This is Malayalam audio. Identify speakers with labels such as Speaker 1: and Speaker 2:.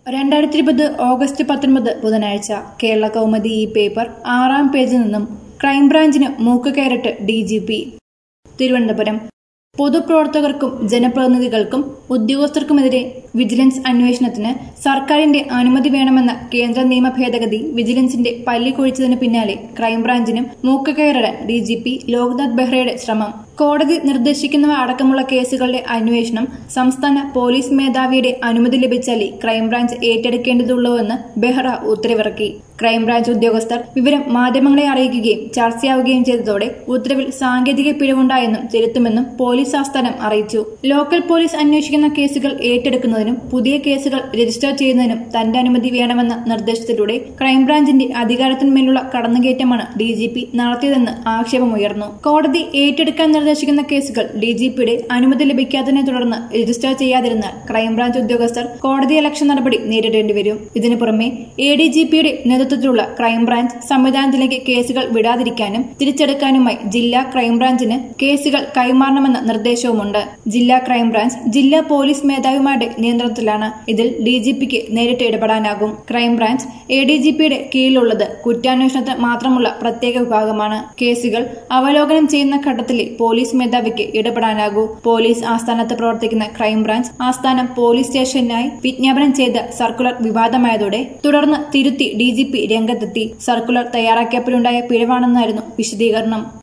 Speaker 1: രണ്ടായിരത്തി ഇരുപത് ഓഗസ്റ്റ് പത്തൊൻപത് ബുധനാഴ്ച കേരള കൗമുദി ഈ പേപ്പർ ആറാം പേജിൽ നിന്നും ക്രൈംബ്രാഞ്ചിന് മൂക്ക് കയറിട്ട് ഡി ജി പി തിരുവനന്തപുരം പൊതുപ്രവർത്തകർക്കും ജനപ്രതിനിധികൾക്കും ഉദ്യോഗസ്ഥർക്കുമെതിരെ വിജിലൻസ് അന്വേഷണത്തിന് സർക്കാരിന്റെ അനുമതി വേണമെന്ന കേന്ദ്ര നിയമ ഭേദഗതി വിജിലൻസിന്റെ പല്ലി കൊഴിച്ചതിന് പിന്നാലെ ക്രൈംബ്രാഞ്ചിനും മൂക്ക് കയറിടാൻ ഡി ജി പി ലോക്നാഥ് ബെഹ്റയുടെ ശ്രമം കോടതി നിർദ്ദേശിക്കുന്നവ അടക്കമുള്ള കേസുകളുടെ അന്വേഷണം സംസ്ഥാന പോലീസ് മേധാവിയുടെ അനുമതി ലഭിച്ചാലേ ക്രൈംബ്രാഞ്ച് ഏറ്റെടുക്കേണ്ടതുള്ളൂവെന്ന് ബെഹ്റ ഉത്തരവിറക്കി ക്രൈംബ്രാഞ്ച് ഉദ്യോഗസ്ഥർ വിവരം മാധ്യമങ്ങളെ അറിയിക്കുകയും ചർച്ചയാവുകയും ചെയ്തതോടെ ഉത്തരവിൽ സാങ്കേതിക പിഴവുണ്ടായെന്നും തിരുത്തുമെന്നും പോലീസ് ആസ്ഥാനം അറിയിച്ചു ലോക്കൽ പോലീസ് അന്വേഷിക്കുന്ന കേസുകൾ ഏറ്റെടുക്കുന്നതിനും പുതിയ കേസുകൾ രജിസ്റ്റർ ചെയ്യുന്നതിനും തന്റെ അനുമതി വേണമെന്ന നിർദ്ദേശത്തിലൂടെ ക്രൈംബ്രാഞ്ചിന്റെ അധികാരത്തിന്മേലുള്ള കടന്നുകയറ്റമാണ് ഡി ജി പി നടത്തിയതെന്ന് ആക്ഷേപമുയർന്നു കോടതി ഏറ്റെടുക്കാൻ നിർദ്ദേശിക്കുന്ന കേസുകൾ ഡി ജി പിയുടെ അനുമതി ലഭിക്കാത്തതിനെ തുടർന്ന് രജിസ്റ്റർ ചെയ്യാതിരുന്നാൽ ക്രൈംബ്രാഞ്ച് ഉദ്യോഗസ്ഥർ കോടതിയലക്ഷ്യ നടപടി നേരിടേണ്ടി വരും ഇതിനു പുറമെ എ ഡി ജി പിയുടെ നേതൃത്വത്തിലുള്ള ക്രൈംബ്രാഞ്ച് സംവിധാനത്തിലേക്ക് കേസുകൾ വിടാതിരിക്കാനും തിരിച്ചെടുക്കാനുമായി ജില്ലാ ക്രൈംബ്രാഞ്ചിന് കേസുകൾ കൈമാറണമെന്ന നിർദ്ദേശവുമുണ്ട് ജില്ലാ ക്രൈംബ്രാഞ്ച് ജില്ലാ പോലീസ് മേധാവിമാരുടെ നിയന്ത്രണത്തിലാണ് ഇതിൽ ഡി ജി പിക്ക് നേരിട്ട് ഇടപെടാനാകും ക്രൈംബ്രാഞ്ച് എ ഡി ജി പിയുടെ കീഴിലുള്ളത് കുറ്റാന്വേഷണത്തിന് മാത്രമുള്ള പ്രത്യേക വിഭാഗമാണ് കേസുകൾ അവലോകനം ചെയ്യുന്ന ഘട്ടത്തിലെ പോലീസ് മേധാവിക്ക് ഇടപെടാനാകൂ പോലീസ് ആസ്ഥാനത്ത് പ്രവർത്തിക്കുന്ന ക്രൈംബ്രാഞ്ച് ആസ്ഥാനം പോലീസ് സ്റ്റേഷനായി വിജ്ഞാപനം ചെയ്ത സർക്കുലർ വിവാദമായതോടെ തുടർന്ന് തിരുത്തി ഡി ജി പി രംഗത്തെത്തി സർക്കുലർ തയ്യാറാക്കിയപ്പോഴുണ്ടായ പിഴവാണെന്നായിരുന്നു വിശദീകരണം